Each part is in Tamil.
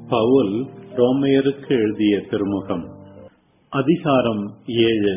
பவுல் ரோமையருக்கு எழுதிய திருமுகம் அதிகாரம் ஏழு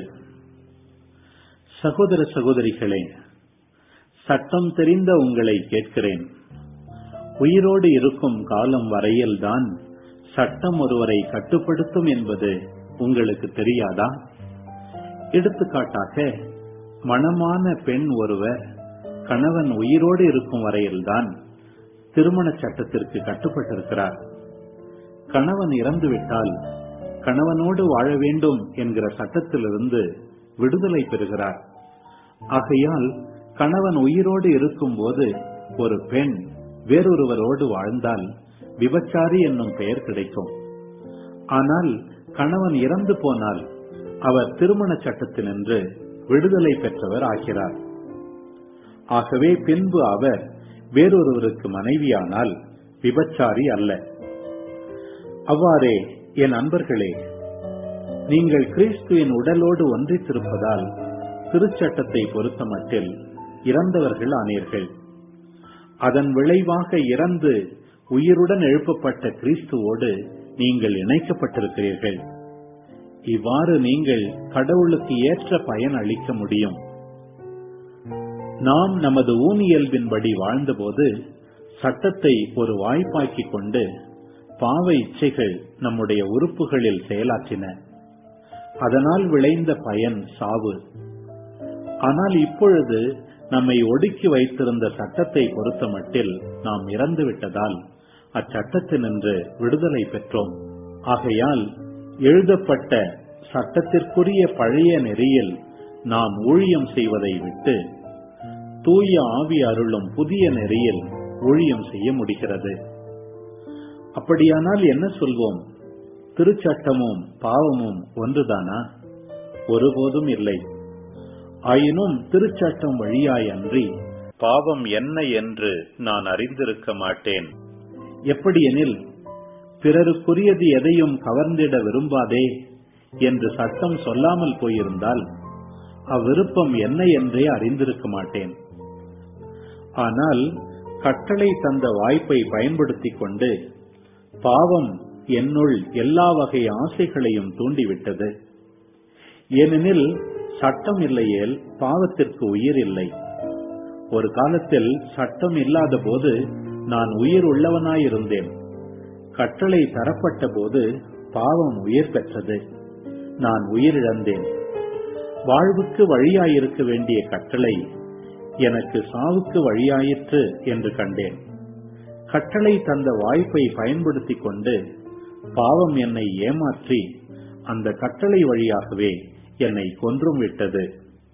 சகோதர சகோதரிகளே சட்டம் தெரிந்த உங்களை கேட்கிறேன் உயிரோடு இருக்கும் காலம் வரையில்தான் சட்டம் ஒருவரை கட்டுப்படுத்தும் என்பது உங்களுக்கு தெரியாதா எடுத்துக்காட்டாக மணமான பெண் ஒருவர் கணவன் உயிரோடு இருக்கும் வரையில்தான் திருமண சட்டத்திற்கு கட்டுப்பட்டிருக்கிறார் கணவன் இறந்துவிட்டால் கணவனோடு வாழ வேண்டும் என்கிற சட்டத்திலிருந்து விடுதலை பெறுகிறார் ஆகையால் கணவன் உயிரோடு இருக்கும்போது ஒரு பெண் வேறொருவரோடு வாழ்ந்தால் விபச்சாரி என்னும் பெயர் கிடைக்கும் ஆனால் கணவன் இறந்து போனால் அவர் திருமண சட்டத்தினின்று விடுதலை பெற்றவர் ஆகிறார் ஆகவே பின்பு அவர் வேறொருவருக்கு மனைவியானால் விபச்சாரி அல்ல அவ்வாறே என் அன்பர்களே நீங்கள் கிறிஸ்துவின் உடலோடு ஒன்றித்திருப்பதால் திருச்சட்டத்தை பொறுத்தமட்டில் இறந்தவர்கள் ஆனீர்கள் அதன் விளைவாக இறந்து உயிருடன் எழுப்பப்பட்ட கிறிஸ்துவோடு நீங்கள் இணைக்கப்பட்டிருக்கிறீர்கள் இவ்வாறு நீங்கள் கடவுளுக்கு ஏற்ற பயன் அளிக்க முடியும் நாம் நமது ஊனியல்பின்படி வாழ்ந்தபோது சட்டத்தை ஒரு வாய்ப்பாக்கிக் கொண்டு பாவ இச்சைகள் நம்முடைய உறுப்புகளில் செயலாற்றின அதனால் விளைந்த பயன் சாவு ஆனால் இப்பொழுது நம்மை ஒடுக்கி வைத்திருந்த சட்டத்தை பொறுத்தமட்டில் நாம் இறந்து விட்டதால் அச்சட்டத்தினின்று விடுதலை பெற்றோம் ஆகையால் எழுதப்பட்ட சட்டத்திற்குரிய பழைய நெறியில் நாம் ஊழியம் செய்வதை விட்டு தூய ஆவி அருளும் புதிய நெறியில் ஊழியம் செய்ய முடிகிறது அப்படியானால் என்ன சொல்வோம் திருச்சட்டமும் பாவமும் ஒன்றுதானா ஒருபோதும் இல்லை ஆயினும் திருச்சட்டம் வழியாய் அன்றி பாவம் என்ன என்று நான் அறிந்திருக்க மாட்டேன் எப்படியெனில் பிறருக்குரியது எதையும் கவர்ந்திட விரும்பாதே என்று சட்டம் சொல்லாமல் போயிருந்தால் அவ்விருப்பம் என்ன என்றே அறிந்திருக்க மாட்டேன் ஆனால் கட்டளை தந்த வாய்ப்பை பயன்படுத்திக் கொண்டு பாவம் என்னுள் எல்லா வகை ஆசைகளையும் தூண்டிவிட்டது ஏனெனில் சட்டம் இல்லையேல் பாவத்திற்கு உயிர் இல்லை ஒரு காலத்தில் சட்டம் இல்லாத போது நான் உயிர் உள்ளவனாயிருந்தேன் கட்டளை தரப்பட்ட போது பாவம் உயிர் பெற்றது நான் உயிரிழந்தேன் வாழ்வுக்கு வழியாயிருக்க வேண்டிய கட்டளை எனக்கு சாவுக்கு வழியாயிற்று என்று கண்டேன் கட்டளை தந்த வாய்ப்பை பயன்படுத்திக் கொண்டு பாவம் என்னை ஏமாற்றி அந்த கட்டளை வழியாகவே என்னை கொன்றும் விட்டது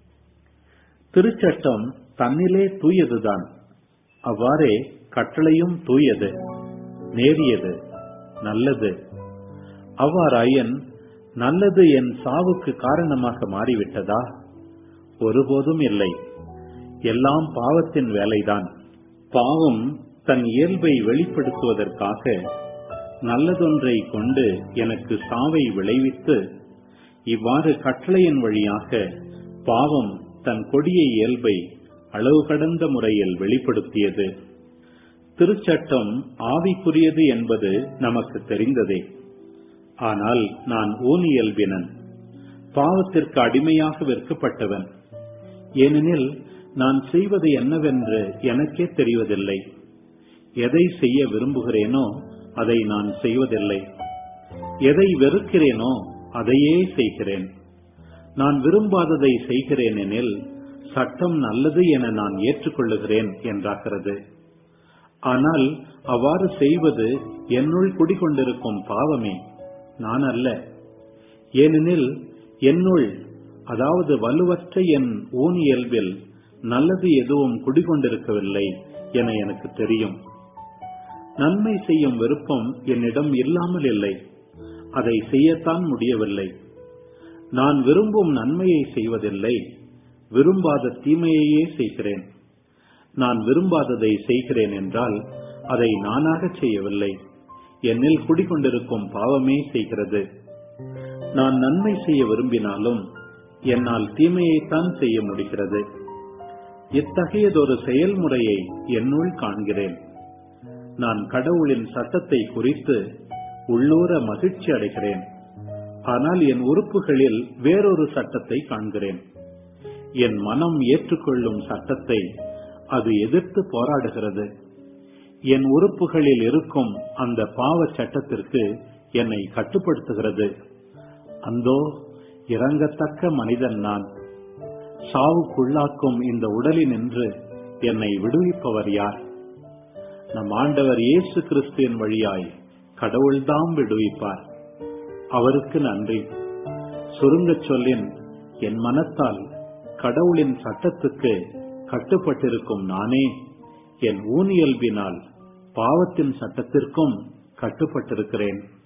திருச்சட்டம் தன்னிலே தூயதுதான் அவ்வாறே கட்டளையும் தூயது நேரியது நல்லது அவ்வாறாயின் நல்லது என் சாவுக்கு காரணமாக மாறிவிட்டதா ஒருபோதும் இல்லை எல்லாம் பாவத்தின் வேலைதான் பாவம் தன் இயல்பை வெளிப்படுத்துவதற்காக நல்லதொன்றை கொண்டு எனக்கு சாவை விளைவித்து இவ்வாறு கட்டளையின் வழியாக பாவம் தன் கொடிய இயல்பை அளவு கடந்த முறையில் வெளிப்படுத்தியது திருச்சட்டம் ஆவிக்குரியது என்பது நமக்கு தெரிந்ததே ஆனால் நான் ஊனியல்பினன் பாவத்திற்கு அடிமையாக விற்கப்பட்டவன் ஏனெனில் நான் செய்வது என்னவென்று எனக்கே தெரிவதில்லை எதை செய்ய விரும்புகிறேனோ அதை நான் செய்வதில்லை எதை வெறுக்கிறேனோ அதையே செய்கிறேன் நான் விரும்பாததை செய்கிறேன் எனில் சட்டம் நல்லது என நான் ஏற்றுக்கொள்ளுகிறேன் என்றாகிறது ஆனால் அவ்வாறு செய்வது என்னுள் குடிகொண்டிருக்கும் பாவமே நான் அல்ல ஏனெனில் என்னுள் அதாவது வலுவற்ற என் ஊனியல்பில் நல்லது எதுவும் குடிகொண்டிருக்கவில்லை என எனக்கு தெரியும் நன்மை செய்யும் விருப்பம் என்னிடம் இல்லாமல் இல்லை அதை செய்யத்தான் முடியவில்லை நான் விரும்பும் நன்மையை செய்வதில்லை விரும்பாத தீமையையே செய்கிறேன் நான் விரும்பாததை செய்கிறேன் என்றால் அதை நானாக செய்யவில்லை என்னில் குடிகொண்டிருக்கும் பாவமே செய்கிறது நான் நன்மை செய்ய விரும்பினாலும் என்னால் தீமையைத்தான் செய்ய முடிகிறது இத்தகையதொரு செயல்முறையை என்னுள் காண்கிறேன் நான் கடவுளின் சட்டத்தை குறித்து உள்ளூர மகிழ்ச்சி அடைகிறேன் ஆனால் என் உறுப்புகளில் வேறொரு சட்டத்தை காண்கிறேன் என் மனம் ஏற்றுக்கொள்ளும் சட்டத்தை அது எதிர்த்து போராடுகிறது என் உறுப்புகளில் இருக்கும் அந்த பாவ சட்டத்திற்கு என்னை கட்டுப்படுத்துகிறது அந்தோ இறங்கத்தக்க மனிதன் நான் சாவுக்குள்ளாக்கும் இந்த உடலினின்று என்னை விடுவிப்பவர் யார் நம் ஆண்டவர் இயேசு கிறிஸ்துவின் வழியாய் கடவுள்தாம் விடுவிப்பார் அவருக்கு நன்றி சுருங்கச் சொல்லின் என் மனத்தால் கடவுளின் சட்டத்துக்கு கட்டுப்பட்டிருக்கும் நானே என் ஊனியல்பினால் பாவத்தின் சட்டத்திற்கும் கட்டுப்பட்டிருக்கிறேன்